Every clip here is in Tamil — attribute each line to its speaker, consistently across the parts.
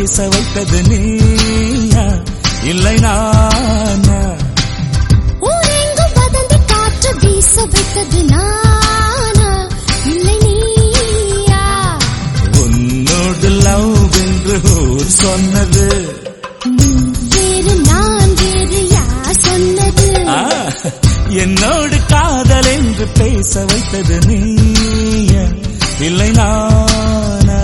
Speaker 1: பேச வைத்தது நீயா இல்லை நானா
Speaker 2: ஊரெங்கும் வதந்தி காற்று வீச வைத்தது நானா இல்லை நீயா
Speaker 1: உன்னோடு லவ் என்று ஊர் சொன்னது
Speaker 2: நீ வேறு நான் வேறு யார் சொன்னது
Speaker 1: ஆ, என்னோடு காதல் என்று பேச வைத்தது நீயா இல்லை நானா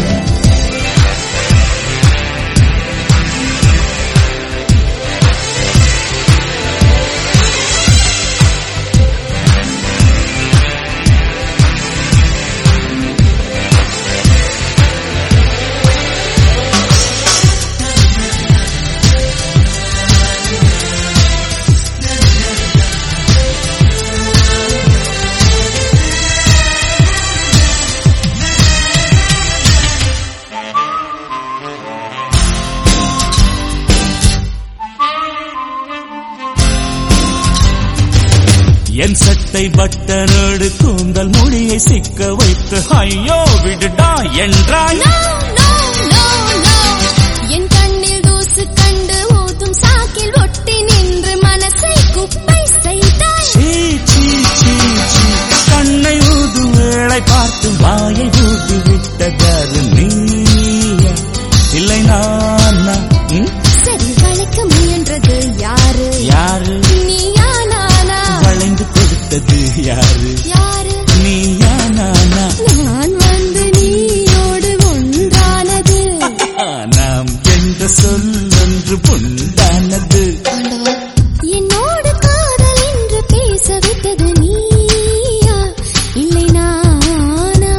Speaker 1: என் சட்டை பட்டனோடு கூந்தல் மொழியை சிக்க வைத்து ஐயோ விடுடா என்றாய்
Speaker 2: No, no, no, no. என் கண்ணில் தூசு கண்டு ஊதும் சாக்கில் ஒட்டி நின்று மனசை குப்பை செய்தாய்
Speaker 1: சீ, சீ, சீ, சீ. கண்ணை ஊதும் வேளை பார்த்து வாயை ஊதி விட்டதாரு நீயா இல்லை நானா ம்?
Speaker 2: சரி வளைக்க முயன்றது யாரு
Speaker 1: யாரு
Speaker 2: நீயா நானா
Speaker 1: வளைந்து கொடுத்தது யாரு
Speaker 2: யாரு
Speaker 1: நீயா நானா
Speaker 2: நான் வந்து நீயோடு ஒன்றானது
Speaker 1: ஆ, நாம் என்ற சொல்லொன்று பொண்டானது
Speaker 2: ஆண்டவா, என்னோடு காதல் என்று பேச விட்டது நீயா இல்லை நானா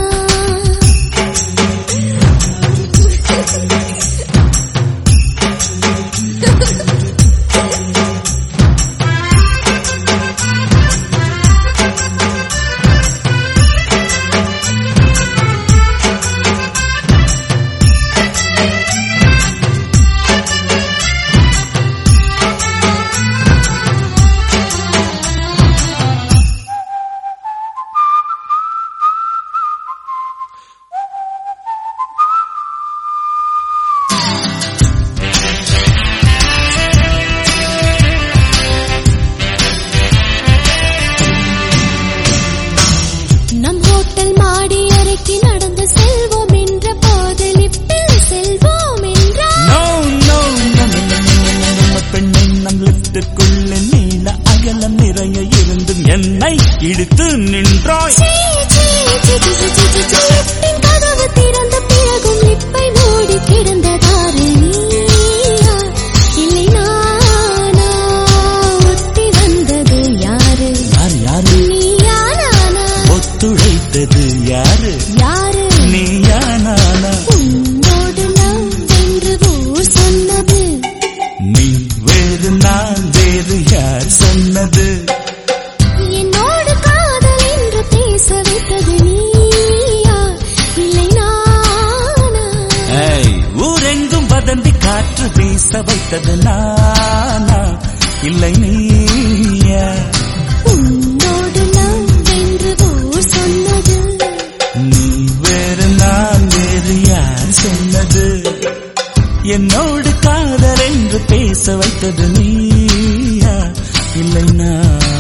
Speaker 2: நம் ஹோட்டல் மாடி அறைக்கு நடந்து செல்வோம் என்ற போது லிப்டில் செல்வோம் என்றார்
Speaker 1: நோ நோ நம்ம பெண்ணை நம் லிப்டுக்குள்ள நீள அகலம் நிறைய இருந்தும் என்னை இழுத்து நின்றாய்
Speaker 2: சீ, சீ, சீ, சீ, சீ, சீ, சீ, சீ. லிப்டின் கதவு திறந்த பிறகும் லிப்பை மூடி கிடந்ததாரு நீயா இல்லை நானா ஒத்தி வந்தது யாரு
Speaker 1: யார் யாரு
Speaker 2: நீயா நானா
Speaker 1: ஒத்துழைத்தது யாரு
Speaker 2: யாரு
Speaker 1: நீயா நானா
Speaker 2: உன்னோடு லவ் என்று ஊர் சொன்னது
Speaker 1: நீ வேறு நான் வேறு யார் சொன்னது
Speaker 2: என்னோடு காதல் என்று பேச வைத்தது நீயா இல்லை நானா
Speaker 1: ஏய், ஊரெங்கும் வதந்தி காற்று வீச வைத்தது நானா இல்லை நீயா
Speaker 2: உன்னோடு லவ் என்று ஊர் சொன்னது
Speaker 1: நீ வேறு நான் வேறு யார் சொன்னது என்னோடு காதல் என்று பேச வைத்தது நீயா இல்லை நான்